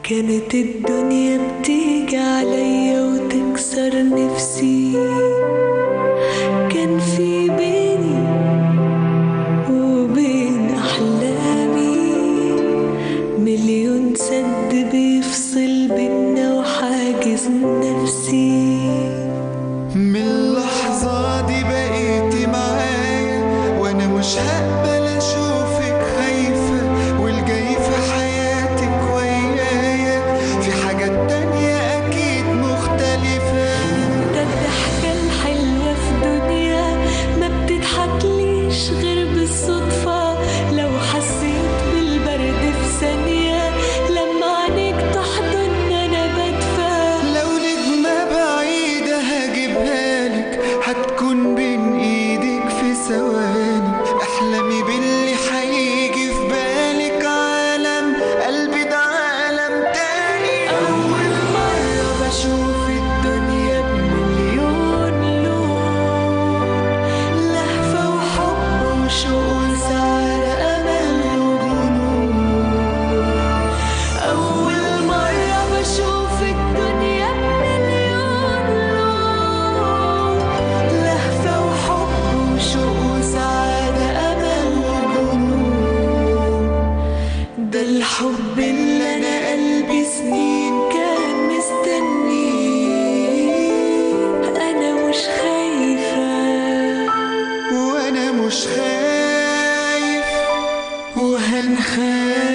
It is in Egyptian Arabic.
كانت الدنيا بتيجي عليا وتكسر نفسي كان في بيني وبين أحلامي مليون سد بيفصل بينا وحاجز نفسي من اللحظة دي بقيتي معايا وانا مش هقبل اشوفك خايفة والجاي في حياتك ويايا في حاجات تانية اكيد مختلفة ده الضحكة الحلوة في دنيا ما بتضحكليش غير بالصدفة لو حسيت بالبرد في ثانية لما عينيك تحضن أنا بدفى لو نجمة بعيدة هجيبها لك هتكون بين ايدك في ثواني احلمي باللي هيجي في بالك عالم قلبي ده عالم تاني أول مرة بشوف الدنيا بمليون لون لهفة وحب وشوق وسعادة أمل وجنون أول مرة بشوف الدنيا بمليون لون لهفة وحب وشوق وسعادة أمل وجنون ده الحب اللي انا قلبي سنين كان مستنيه انا مش خايفه وانا مش خايف وهنخاف